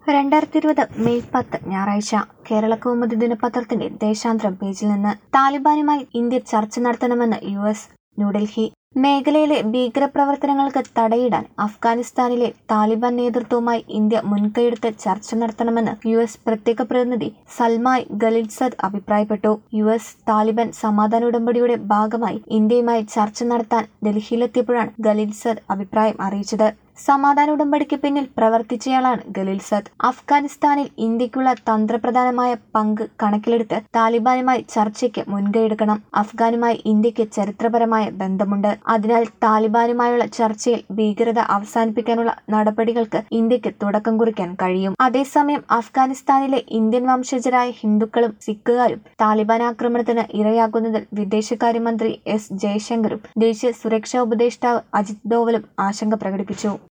രണ്ടായിരത്തി ഇരുപത് മെയ് പത്ത് ഞായറാഴ്ച കേരള കൗമുദി ദിനപത്രത്തിന്റെ ദേശാന്തരം പേജിൽ നിന്ന് താലിബാനുമായി ഇന്ത്യ ചർച്ച നടത്തണമെന്ന് യു എസ് ന്യൂഡൽഹി മേഖലയിലെ ഭീകരപ്രവർത്തനങ്ങൾക്ക് തടയിടാൻ അഫ്ഗാനിസ്ഥാനിലെ താലിബാൻ നേതൃത്വവുമായി ഇന്ത്യ മുൻകൈയെടുത്ത് ചർച്ച നടത്തണമെന്ന് യു എസ് പ്രത്യേക പ്രതിനിധി സൽമായ് ഖലിൽസദ് അഭിപ്രായപ്പെട്ടു യു എസ് താലിബാൻ സമാധാന ഉടമ്പടിയുടെ ഭാഗമായി ഇന്ത്യയുമായി ചർച്ച നടത്താൻ ഡൽഹിയിലെത്തിയപ്പോഴാണ് ഖലിൽസദ് അഭിപ്രായം അറിയിച്ചത് സമാധാന ഉടമ്പടിക്ക് പിന്നിൽ പ്രവർത്തിച്ചയാളാണ് ഖലീൽസദ് അഫ്ഗാനിസ്ഥാനിൽ ഇന്ത്യക്കുള്ള തന്ത്രപ്രധാനമായ പങ്ക് കണക്കിലെടുത്ത് താലിബാനുമായി ചർച്ചയ്ക്ക് മുൻകൈയെടുക്കണം അഫ്ഗാനുമായി ഇന്ത്യക്ക് ചരിത്രപരമായ ബന്ധമുണ്ട് അതിനാൽ താലിബാനുമായുള്ള ചർച്ചയിൽ ഭീകരത അവസാനിപ്പിക്കാനുള്ള നടപടികൾക്ക് ഇന്ത്യക്ക് തുടക്കം കുറിക്കാൻ കഴിയും അതേസമയം അഫ്ഗാനിസ്ഥാനിലെ ഇന്ത്യൻ വംശജരായ ഹിന്ദുക്കളും സിഖുകാരും താലിബാൻ ആക്രമണത്തിന് ഇരയാകുന്നതിൽ വിദേശകാര്യമന്ത്രി എസ് ജയശങ്കറും ദേശീയ സുരക്ഷാ ഉപദേഷ്ടാവ് അജിത് ഡോവലും ആശങ്ക പ്രകടിപ്പിച്ചു